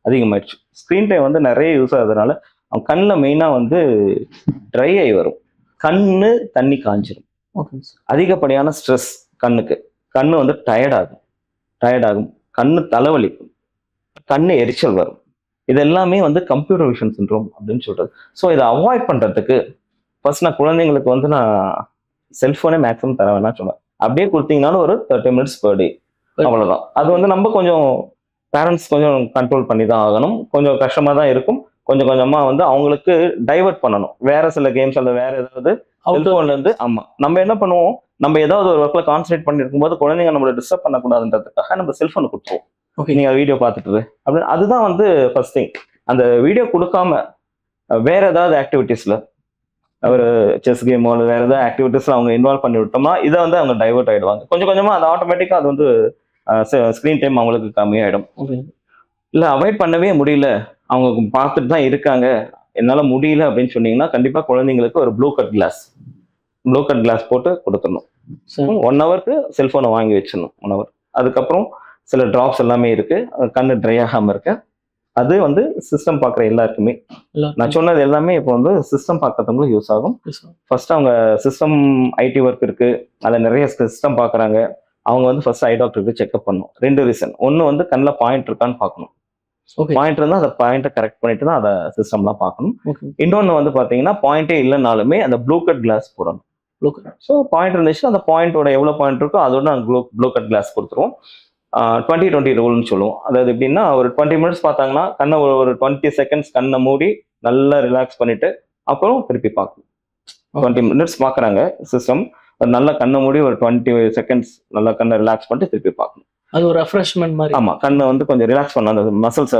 அதிகமாயிடுச்சு ஸ்க்ரீன் டைம் வந்து நிறைய யூஸ் ஆகுறதுனால அவன் கண்ணில் மெயினாக வந்து ட்ரை ஆகி வரும் கண்ணு தண்ணி காஞ்சிரும் ஓகே சார் அதிகப்படியான ஸ்ட்ரெஸ் கண்ணுக்கு கண்ணு வந்து டயர்ட் ஆகும் டயர்ட் ஆகும் கண்ணு தலைவலிக்கும் கண்ணு எரிச்சல் வரும் இது எல்லாமே வந்து கம்ப்யூட்டர் விஷன் சின்ரோம் அப்படின்னு சொல்றது ஸோ இதை அவாய்ட் பண்றதுக்கு ஃபர்ஸ்ட் நான் குழந்தைங்களுக்கு வந்து நான் செல்ஃபோனே மேக்ஸிமம் தர வேணாம் சொன்னேன் அப்படியே கொடுத்தீங்கனாலும் ஒரு தேர்ட்டி மினிட்ஸ் பர் டே அவ்வளவுதான் அது வந்து நம்ம கொஞ்சம் பேரண்ட்ஸ் கொஞ்சம் கண்ட்ரோல் பண்ணி தான் ஆகணும் கொஞ்சம் கஷ்டமா தான் இருக்கும் கொஞ்சம் கொஞ்சமா வந்து அவங்களுக்கு டைவர்ட் பண்ணணும் வேற சில கேம்ஸ் அல்லது வேற ஏதாவது செல்போன்ல இருந்து ஆமா நம்ம என்ன பண்ணுவோம் நம்ம ஏதாவது ஒரு ஒர்க்ல கான்சென்ட்ரேட் பண்ணிருக்கும் போது குழந்தைங்க நம்மள டிஸ்டர்ப் பண்ணக்கூடாதுன்றதுக்காக நம்ம செல்போனை கொடுப்போம் ஓகே நீங்க வீடியோ பார்த்துட்டு இரு. அப்படின்னு அதுதான் வந்து ஃபர்ஸ்ட் திங் அந்த வீடியோ கொடுக்காம அஹ், வேற ஏதாவது ஆக்டிவிட்டீஸ்ல ஒரு செஸ் கேமோ அல்லது வேற ஏதாவது ஆக்டிவிட்டீஸ்ல அவங்க இன்வால்வ் பண்ணி விட்டோம்னா இதை வந்து அவங்க டைவர்ட் ஆயிடுவாங்க கொஞ்சம் கொஞ்சமா அது ஆட்டோமேட்டிக்கா அது வந்து ஸ்க்ரீன் டைம் அவங்களுக்கு கம்மியாயிடும் ஓகே இல்ல அவாய்ட் பண்ணவே முடியல அவங்க பார்த்துட்டு தான் இருக்காங்க என்னால முடியல அப்படின்னு சொன்னீங்கன்னா கண்டிப்பா குழந்தைங்களுக்கு ஒரு blue cut glass blue cut glass போட்டு கொடுத்துடணும் சார் ஒன் ஹவருக்கு செல்போனை வாங்கி வச்சிடணும் ஒன் ஹவர் அதுக்கப்புறம் சில ட்ராப்ஸ் எல்லாமே இருக்கு அது கண்ணு ட்ரை ஆகாம இருக்க அது வந்து சிஸ்டம் பார்க்குற எல்லாருக்குமே நான் சொன்னது எல்லாமே இப்போ வந்து சிஸ்டம் பார்க்கறவங்களும் யூஸ் ஆகும் ஃபர்ஸ்ட் அவங்க சிஸ்டம் ஐடி ஒர்க் இருக்கு அதில் நிறைய சிஸ்டம் பார்க்குறாங்க அவங்க வந்து ஃபர்ஸ்ட் ஐ டாக்டருக்கு செக்அப் பண்ணணும் ரெண்டு ரீசன் ஒன்று வந்து கண்ணில் பாயிண்ட் இருக்கான்னு பார்க்கணும் ஓகே பாயிண்ட் இருந்தால் அந்த பாயிண்ட்டை கரெக்ட் பண்ணிட்டு தான் அதை சிஸ்டம்லாம் பார்க்கணும் ஓகே இன்னொன்று வந்து பார்த்தீங்கன்னா பாயிண்டே இல்லைனாலுமே அந்த ப்ளூ கட் கிளாஸ் போடணும் ஸோ பாயிண்ட் இருந்துச்சுன்னா அந்த பாயிண்டோட எவ்வளோ பாயிண்ட் இருக்கோ அதோட நாங்கள் ப்ளூ ப்ளூ கட் கிளாஸ் கொடுத்துருவோம் டுவெண்ட்டி டுவெண்ட்டி ரூல்னு சொல்லுவோம் அதாவது எப்படின்னா ஒரு டுவெண்ட்டி மினிட்ஸ் பார்த்தாங்கன்னா கண்ணை ஒரு ஒரு டுவெண்ட்டி செகண்ட்ஸ் கண்ணை மூடி நல்லா ரிலாக்ஸ் பண்ணிட்டு அப்புறம் திருப்பி பார்க்கணும் டுவெண்ட்டி மினிட்ஸ் பார்க்குறாங்க சிஸ்டம் ஒரு நல்ல கண்ணை மூடி ஒரு டுவெண்ட்டி செகண்ட்ஸ் நல்லா கண்ணை ரிலாக்ஸ் பண்ணிட்டு திருப்பி பார்க்கணும் அது ஒரு ரெஃப்ரெஷ்மெண்ட் மாதிரி ஆமா கண்ணை வந்து கொஞ்சம் ரிலாக்ஸ் பண்ணணும் அந்த மசில்ஸ்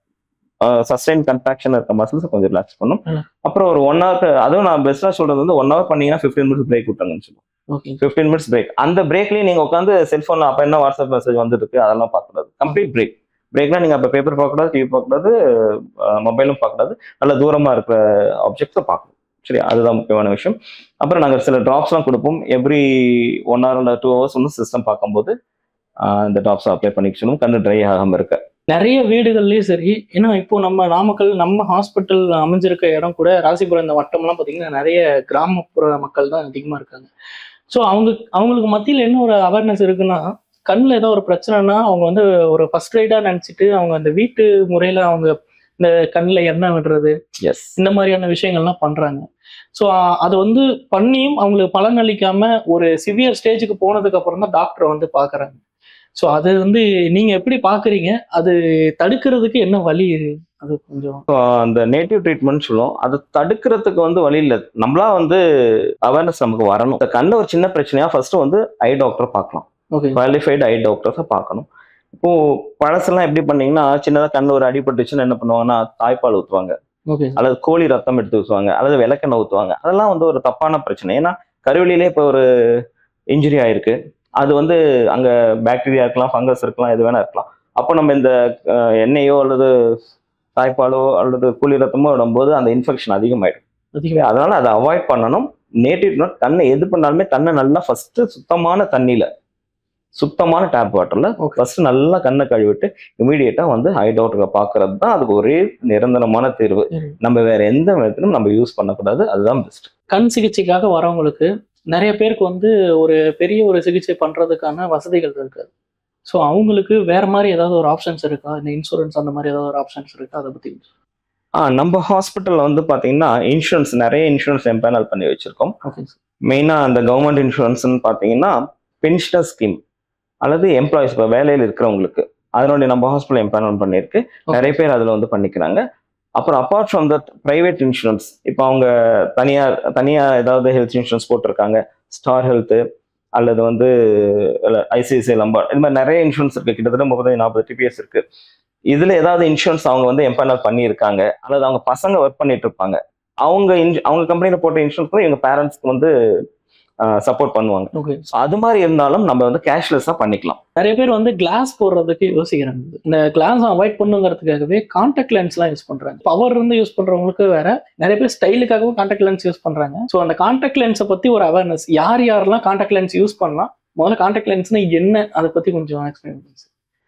சஸ்டைன் கன்ட்ராக்ஷன் இருக்க மசில்ஸ் கொஞ்சம் ரிலாக்ஸ் பண்ணும் ம். அப்புறம் ஒரு ஒன் ஹவர் அதுவும் நான் பெஸ்ட்டாக சொல்றது வந்து ஒன் ஹவர் பண்ணீங்கன்னா ஃபிஃப்டீன் மினிட்ஸ் பிரேக் விட்டாங்கன்னு சொல்லுவோம் ஓகே ஃபிஃப்டீன் மினிட்ஸ் பிரேக் அந்த பிரேக்லயும் நீங்க உட்காந்து செல்ஃபோன்ல அப்ப என்ன வாட்ஸ்அப் மெசேஜ் வந்துருக்கு அதெல்லாம் பார்க்கக்கூடாது கம்ப்ளீட் பிரேக் பிரேக்னா நீங்க அப்ப பேப்பர் பார்க்கக்கூடாது டிவி பார்க்கக்கூடாது மொபைலும் பார்க்கக்கூடாது நல்ல தூரமா இருக்கிற ஆப்ஜெக்ட்ஸை பார்க்கணும் சரி அதுதான் முக்கியமான விஷயம் அப்புறம் நாங்கள் சில ட்ராப்ஸ்லாம் கொடுப்போம் எவ்ரி ஒன் ஹவர் இல்லை டூ ஹவர்ஸ் வந்து சிஸ்டம் பார்க்கும்போது ஆஹ் இந்த ட்ராப்ஸ் அப்ளை பண்ணிக்கணும் கண்ணு ட்ரை ஆகாம இருக்க நிறைய வீடுகள்லயும் சரி ஏன்னா இப்போ நம்ம நாமக்கல் நம்ம ஹாஸ்பிட்டல் அமைஞ்சிருக்க இடம் கூட ராசிபுரம் இந்த வட்டம்லாம் பார்த்தீங்கன்னா நிறைய கிராமப்புற மக்கள் தான் அதிகமாக இருக்காங்க ஸோ அவங்க அவங்களுக்கு மத்தியில் என்ன ஒரு அவேர்னஸ் இருக்குன்னா கண்ணில் ஏதோ ஒரு பிரச்சனைனா அவங்க வந்து ஒரு ஃபர்ஸ்ட் எய்டாக நினச்சிட்டு அவங்க அந்த வீட்டு முறையில் அவங்க இந்த கண்ணில் எண்ணெய் விடுறது எஸ் இந்த மாதிரியான விஷயங்கள்லாம் பண்றாங்க ஸோ அது வந்து பண்ணியும் அவங்களுக்கு பலன் அளிக்காம ஒரு சிவியர் ஸ்டேஜுக்கு போனதுக்கு அப்புறம் தான் டாக்டர் வந்து பாக்குறாங்க ஸோ அது வந்து நீங்க எப்படி பாக்குறீங்க அது தடுக்கிறதுக்கு என்ன வழி அது கொஞ்சம் அந்த நேட்டிவ் ட்ரீட்மெண்ட் சொல்லுவோம் அதை தடுக்கிறதுக்கு வந்து வழி இல்லை நம்மளா வந்து அவேர்னஸ் நமக்கு வரணும் இந்த கண்ணில் ஒரு சின்ன பிரச்சனையா ஃபர்ஸ்ட் வந்து ஐ டாக்டர் பார்க்கலாம் ஓகே குவாலிஃபைடு ஐ டாக்டர்ஸை பார்க்கணும் இப்போ பழசெல்லாம் எப்படி பண்ணீங்கன்னா சின்னதாக கண்ணில் ஒரு அடிபட்டுச்சுன்னு என்ன பண்ணுவாங்கன்னா தாய்ப்பால் ஊற்றுவாங்க ஓகே அல்லது கோழி ரத்தம் எடுத்து ஊற்றுவாங்க அல்லது விளக்கெண்ணெய் ஊற்றுவாங்க அதெல்லாம் வந்து ஒரு தப்பான பிரச்சனை ஏன்னா கருவிலே இப்போ ஒரு இன்ஜுரி ஆயிருக்கு அது வந்து அங்க பாக்டீரியா இருக்கலாம் ஃபங்கஸ் இருக்கலாம் எது வேணா இருக்கலாம் அப்போ நம்ம இந்த அஹ், எண்ணெயோ அல்லது தாய்ப்பாலோ அல்லது கோழி ரத்தமோ விடும்போது அந்த இன்ஃபெக்ஷன் அதிகமாயிடும் அதிகமாக அதனால அதை அவாய்ட் பண்ணணும் நேட்டிவ் கண்ணை எது பண்ணாலுமே கண்ணை நல்லா ஃபர்ஸ்ட் சுத்தமான தண்ணியில சுத்தமான டேப் வாட்டர்ல Okay. ஃபர்ஸ்ட் நல்லா கண்ணை கழுவிட்டு இமீடியட்டா வந்து ஐ டாக்டரை பாக்குறது தான் அதுக்கு ஒரே நிரந்தரமான தீர்வு ம். நம்ம வேற எந்த விதத்திலும் நம்ம யூஸ் பண்ணக்கூடாது அதுதான் பெஸ்ட் கண் சிகிச்சைக்காக வரவங்களுக்கு நிறைய பேருக்கு வந்து ஒரு பெரிய ஒரு சிகிச்சை பண்றதுக்கான வசதிகள் இருக்காது ஸோ அவங்களுக்கு வேற மாதிரி ஏதாவது ஒரு ஆப்ஷன்ஸ் இருக்கா இந்த இன்சூரன்ஸ் அந்த மாதிரி ஏதாவது ஒரு ஆப்ஷன்ஸ் இருக்கா அதை பத்தி ஆ நம்ம ஹாஸ்பிட்டல்ல வந்து பாத்தீங்கன்னா இன்சூரன்ஸ் நிறைய இன்சூரன்ஸ் எம்பேனல் பண்ணி வச்சிருக்கோம் ஓகே மெயினா அந்த கவர்மெண்ட் இன்சூரன்ஸ்னு பாத்தீங்கன்னா பென்ஷனர் ஸ்கீம் அல்லது எம்ப்ளாயிஸ் இப்போ வேலையில் இருக்கிறவங்களுக்கு அதனுடைய நம்ம ஹாஸ்பிட்டல் எம்பேனல் பண்ணியிருக்கு நிறைய பேர் அதில் வந்து பண்ணிக்கிறாங்க அப்புறம் apart from that private insurance இப்போ அவங்க தனியார் தனியாக ஏதாவது ஹெல்த் இன்சூரன்ஸ் போட்டிருக்காங்க ஸ்டார் ஹெல்த்து அல்லது வந்து ஐசிஐசிஐ லம்பார் இது மாதிரி நிறைய இன்சூரன்ஸ் இருக்கு கிட்டத்தட்ட முப்பது நாற்பது டிபிஎஸ் இருக்கு இதுல ஏதாவது இன்சூரன்ஸ் அவங்க வந்து எம்பேனல் பண்ணியிருக்காங்க அல்லது அவங்க பசங்க ஒர்க் பண்ணிட்டு இருப்பாங்க அவங்க இன்சு- அவங்க கம்பெனியில் போட்ட இன்சூரன்ஸ் கூட எங்க பேரண்ட்ஸ்க்கு வந்து சப்போர்ட் பண்ணுவாங்க ஓகே So அது மாதிரி இருந்தாலும் நம்ம வந்து கேஷ்லெஸ்ஸாக பண்ணிக்கலாம் நிறைய பேர் வந்து கிளாஸ் போடுறதுக்கு யோசிக்கிறாங்க இந்த கிளாஸ் அவாய்ட் பண்ணுங்கிறதுக்காகவே கான்டாக்ட் லென்ஸ்லாம் யூஸ் பண்றாங்க பவர் இருந்து யூஸ் பண்றவங்களுக்கு வேற நிறைய பேர் ஸ்டைலுக்காகவும் கான்டாக்ட் லென்ஸ் யூஸ் பண்றாங்க ஸோ அந்த கான்டாக்ட் லென்ஸை பத்தி ஒரு அவேர்னஸ் யார் யாரெல்லாம் கான்டாக்ட் லென்ஸ் யூஸ் பண்ணலாம் முதல்ல கான்டாக்ட் லென்ஸ்னா என்ன அதை பத்தி கொஞ்சம் எக்ஸ்பிளைன் பண்ணுங்க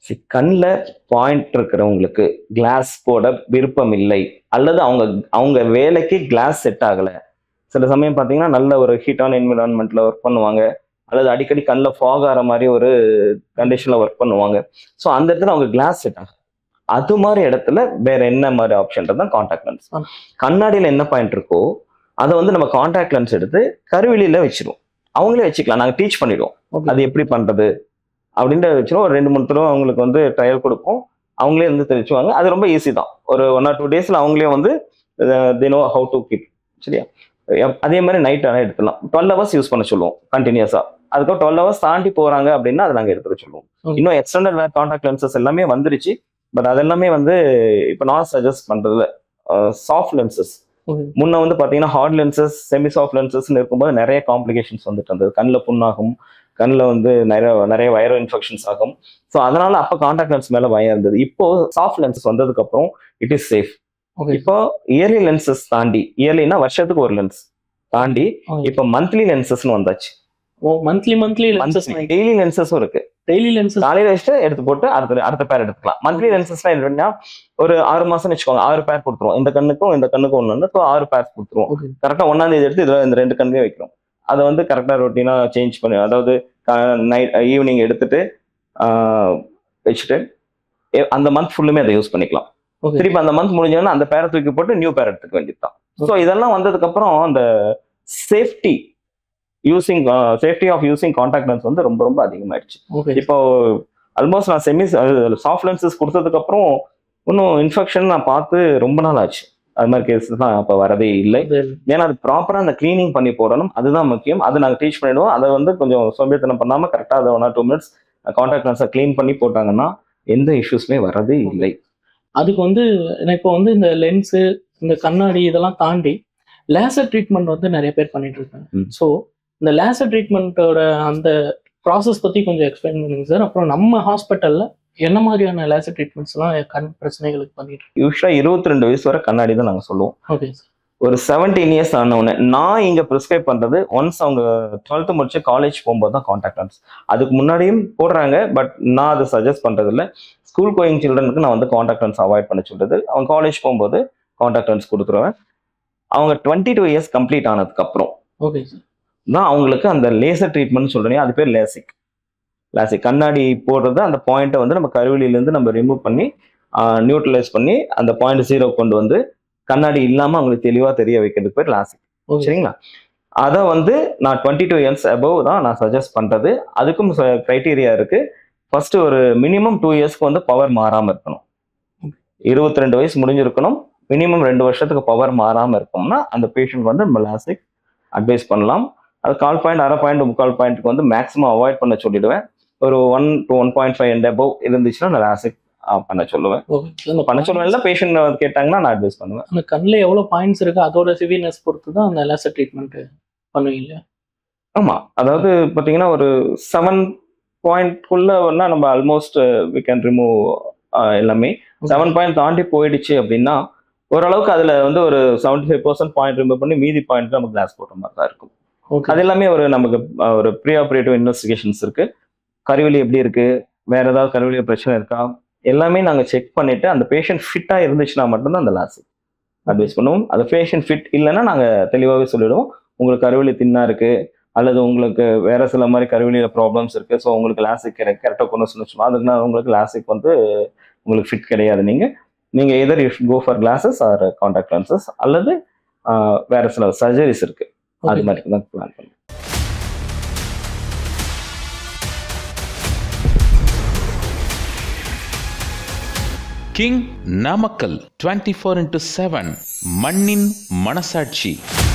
கண்ணில் பாயிண்ட் இருக்கிறவங்களுக்கு கிளாஸ் போட விருப்பம் இல்லை அல்லது அவங்க அவங்க வேலைக்கு கிளாஸ் செட் ஆகலை சில சமயம் பார்த்தீங்கன்னா நல்ல ஒரு ஹீட்டான என்விரான்மெண்ட்ல ஒர்க் பண்ணுவாங்க அல்லது அடிக்கடி கண்ணில் ஃபாக் ஆகிற மாதிரி ஒரு கண்டிஷனில் ஒர்க் பண்ணுவாங்க ஸோ அந்த இடத்துல அவங்க கிளாஸ் செட் ஆகும் அது மாதிரி இடத்துல வேற என்ன மாதிரி ஆப்ஷன் தான் காண்டாக்ட் லென்ஸ் ஆ. கண்ணாடியில் என்ன பாயிண்ட் இருக்கோ அதை வந்து நம்ம காண்டாக்ட் லென்ஸ் எடுத்து கருவிலியில் வச்சிருவோம் அவங்களே வச்சுக்கலாம் நாங்கள் டீச் பண்ணிடுவோம் Okay. அது எப்படி பண்றது அப்படின்ற வச்சிரும் ஒரு ரெண்டு மூணு தடவை அவங்களுக்கு வந்து ட்ரையல் கொடுப்போம் அவங்களே வந்து தெரிவிச்சுவாங்க அது ரொம்ப ஈஸி தான் ஒரு ஒன் ஆர் டூ டேஸ்ல அவங்களே வந்து தினோ ஹவு டு கீப் சரியா எப்- அதே மாதிரி நைட் ஆனால் எடுத்துலாம் டுவெல் ஹவர்ஸ் யூஸ் பண்ண சொல்லுவோம் கண்டினியூஸா அதுக்கப்புறம் டுவெல் ஹவர்ஸ் தாண்டி போறாங்க அப்படின்னா அதை நாங்கள் எடுத்துக்க சொல்லுவோம் Okay. இன்னும் எக்ஸ்டர்னல் வேர் காண்டாக்ட் லென்சஸ் எல்லாமே வந்துருச்சு பட் அதெல்லாமே வந்து இப்போ நான் சஜஸ்ட் பண்றதுல சாஃப்ட் லென்சஸ் Okay. முன்ன வந்து பாத்தீங்கன்னா ஹார்ட் லென்சஸ் செமி சாஃப்ட் லென்சஸ்னு இருக்கும்போது நிறைய காம்ப்ளிகேஷன்ஸ் வந்துட்டு இருந்தது கண்ணில் புண்ணாகும் கண்ணில் வந்து நிறைய நிறைய வைரல் இன்ஃபெக்ஷன்ஸ் ஆகும் ஸோ அதனால அப்போ காண்டாக்ட் லென்ஸ் மேல பயம் இருந்தது இப்போ சாஃப்ட் லென்சஸ் வந்ததுக்கு அப்புறம் இட் இஸ் சேஃப் Okay. இப்போ இயர்லி லென்சஸ் தாண்டி இயர்லினா வருஷத்துக்கு ஒரு லென்ஸ் தாண்டி Okay. இப்போ மந்த்லி லென்சஸ்னு வந்தாச்சு ஓ மந்த்லி மந்த்லி லென்சஸ் டெய்லி லென்சஸும் இருக்கு டெய்லி லென்சஸ் காலையில வச்சுட்டு எடுத்து போட்டு அடுத்த அடுத்த பேர் எடுத்துக்கலாம் மந்த்லி லென்சஸ்லாம் என்னன்னா ஒரு ஆறு மாசம் வச்சுக்கோங்க ஆறு பேர் கொடுத்துருவோம் இந்த கண்ணுக்கும் இந்த கண்ணுக்கும் ஒன்று ஸோ ஆறு பேர் கொடுத்துருவோம் ஓகே கரெக்டாக ஒன்றாம் தேதி எடுத்து இதில் இந்த ரெண்டு கண்ணையும் வைக்கிறோம் அதை வந்து கரெக்டாக ரொட்டீனாக சேஞ்ச் பண்ணி அதாவது நைட் ஈவினிங் எடுத்துட்டு ஆஹ், வச்சுட்டு எ- அந்த மந்த் ஃபுல்லுமே அதை யூஸ் பண்ணிக்கலாம் ஓகே திருப்பி அந்த மந்த் முடிஞ்சோன்னா அந்த பேரை தூக்கி போட்டு நியூ பேர் எடுத்துக்க வேண்டியது தான் ஸோ இதெல்லாம் வந்ததுக்கு அப்புறம் அந்த safety using safety of using contact lens வந்து ரொம்ப ரொம்ப அதிகமாயிடுச்சு ஓகே இப்போ ஆல்மோஸ்ட் நான் செமி சாஃப்ட் லென்சஸ் கொடுத்ததுக்கு அப்புறம் இன்னும் இன்ஃபெக்ஷன் நான் பார்த்து ரொம்ப நாள் ஆச்சு அது மாதிரி கேசஸ் தான் இப்போ வரதே இல்லை ஏன்னா அது ப்ராப்பராக அந்த க்ளீனிங் பண்ணி போடணும் அதுதான் முக்கியம் அது நாங்கள் டீச் பண்ணிடுவோம் அதை வந்து கொஞ்சம் சோம்பேத்தனம் பண்ணாமல் கரெக்டாக அதை one or two minutes contact லென்ஸை க்ளீன் பண்ணி போட்டாங்கன்னா எந்த இஷ்யூஸ்மே வரதே இல்லை அதுக்கு வந்து நான் இப்போ வந்து இந்த லென்ஸு இந்த கண்ணாடி இதெல்லாம் தாண்டி லேசர் ட்ரீட்மெண்ட் வந்து நிறைய பேர் பண்ணிட்டு இருக்காங்க ம். ஸோ இந்த லேசர் ட்ரீட்மெண்ட்டோட அந்த ப்ராசஸ் பத்தி கொஞ்சம் எக்ஸ்பிளைன் பண்ணுங்க சார் அப்புறம் நம்ம ஹாஸ்பிட்டல்ல என்ன மாதிரியான லேசர் ட்ரீட்மெண்ட்ஸ்லாம் கண் பிரச்சனைகளுக்கு பண்ணிட்டு இருக்கோம் யூஸ்வலாக இருபத்தி ரெண்டு வயசு வரை கண்ணாடி தான் நாங்கள் சொல்லுவோம் ஓகே சார் ஒரு செவன்டீன் இயர்ஸ் ஆனவுடனே நான் இங்கே ப்ரிஸ்கிரைப் பண்ணுறது ஒன்ஸ் அவங்க டுவெல்த்து முடிச்சு காலேஜ் போகும்போது தான் காண்டாக்ட் லென்ஸ் அதுக்கு முன்னாடியும் போடுறாங்க பட் நான் அதை சஜஸ்ட் பண்ணுறது இல்லை ஸ்கூல் கோயிங் சில்ட்ரனுக்கு நான் வந்து காண்டாக்ட் லென்ஸ் அவாய்ட் பண்ண சொல்றது அவங்க காலேஜ் போகும்போது காண்டாக்ட் லென்ஸ் கொடுத்துருவேன் அவங்க டுவெண்ட்டி டூ இயர்ஸ் கம்ப்ளீட் ஆனதுக்கப்புறம் ஓகே சார் தான் அவங்களுக்கு அந்த லேசர் ட்ரீட்மெண்ட் சொல்றேன் அது பேர் லேசிக் லேசிக் கண்ணாடி போடுறது அந்த பாயிண்ட்டை வந்து நம்ம கருவிலிருந்து நம்ம ரிமூவ் பண்ணி நியூட்ரலைஸ் பண்ணி அந்த பாயிண்ட் ஜீரோ கொண்டு வந்து கண்ணாடி இல்லாமல் அவங்களுக்கு தெளிவாக தெரிய வைக்கிறதுக்கு பேர் லாசிக் ஓகே சரிங்களா அதை வந்து நான் டுவெண்ட்டி டூ இயர்ஸ் அபவ் தான் நான் சஜஸ்ட் பண்ணுறது அதுக்கும் க்ரைட்டீரியா இருக்கு ஃபர்ஸ்ட் ஒரு மினிமம் டூ இயர்ஸ்க்கு வந்து பவர் மாறாமல் இருக்கணும் இருபத்தி ரெண்டு வயசு முடிஞ்சிருக்கணும் மினிமம் ரெண்டு வருஷத்துக்கு பவர் மாறாமல் இருக்கோம்னா அந்த பேஷண்ட் வந்து நம்ம லாசிக் அட்வைஸ் பண்ணலாம் அது கால் பாயிண்ட் அரை பாயிண்ட் முக்கால் பாயிண்ட்டுக்கு வந்து மேக்ஸிமம் அவாய்ட் பண்ண சொல்லிடுவேன் ஒரு one to one point five and above இருந்துச்சுன்னா நான் லாசிக் பண்ண சொல்லுவேன் ஓகே அந்த பண்ண சொல்லுவேன் இல்லை பேஷண்ட் கேட்டாங்கன்னா நான் அட்வைஸ் பண்ணுவேன் அந்த கண்ணில் எவ்வளோ பாயிண்ட்ஸ் இருக்கு அதோட சிவியர்னஸ் பொறுத்து தான் அந்த லேசர் ட்ரீட்மெண்ட் பண்ணுவீங்க இல்லையா ஆமா அதாவது பாத்தீங்கன்னா ஒரு செவன் பாயிண்ட்குள்ள நம்ம ஆல்மோஸ்ட் வி கேன் ரிமூவ் எல்லாமே செவன் பாயிண்ட் தாண்டி போயிடுச்சு அப்படின்னா ஓரளவுக்கு அதுல வந்து ஒரு seventy five percent point remove பண்ணி மீதி பாயிண்ட் நம்ம கிளாஸ் போட்ட மாதிரி தான் இருக்கும் ஓகே அது எல்லாமே ஒரு நமக்கு அஹ், ஒரு ப்ரீ ஆப்ரேட்டிவ் இன்வெஸ்டிகேஷன்ஸ் இருக்கு கருவிலி எப்படி இருக்கு வேற ஏதாவது கருவிலி பிரச்சனை இருக்கா எல்லாமே நாங்க செக் பண்ணிட்டு அந்த பேஷண்ட் ஃபிட்டா இருந்துச்சுன்னா மட்டும்தான் அந்த லாஸ் அட்வைஸ் பண்ணுவோம் அந்த பேஷண்ட் ஃபிட் இல்லைன்னா நாங்க தெளிவாகவே சொல்லிடுவோம் உங்களுக்கு கருவிலி தின்னா இருக்கு அல்லது உங்களுக்கு வேற சில மாதிரி கருவிலியில ப்ராப்ளம்ஸ் இருக்கு ஸோ உங்களுக்கு லாசிக் கரெக்டாக கொண்டு சொல்லணும் அதுக்கு நான் உங்களுக்கு லாசிக் வந்து உங்களுக்கு ஃபிட் கிடையாது நீங்க நீங்க either you go for glasses or contact lenses அல்லது ஆஹ், வேற சில சர்ஜரிஸ் இருக்கு அது ஓகே மாதிரி தான் பிளான் பண்ணுவோம் king Namakkal twenty four into seven மண்ணின் மனசாட்சி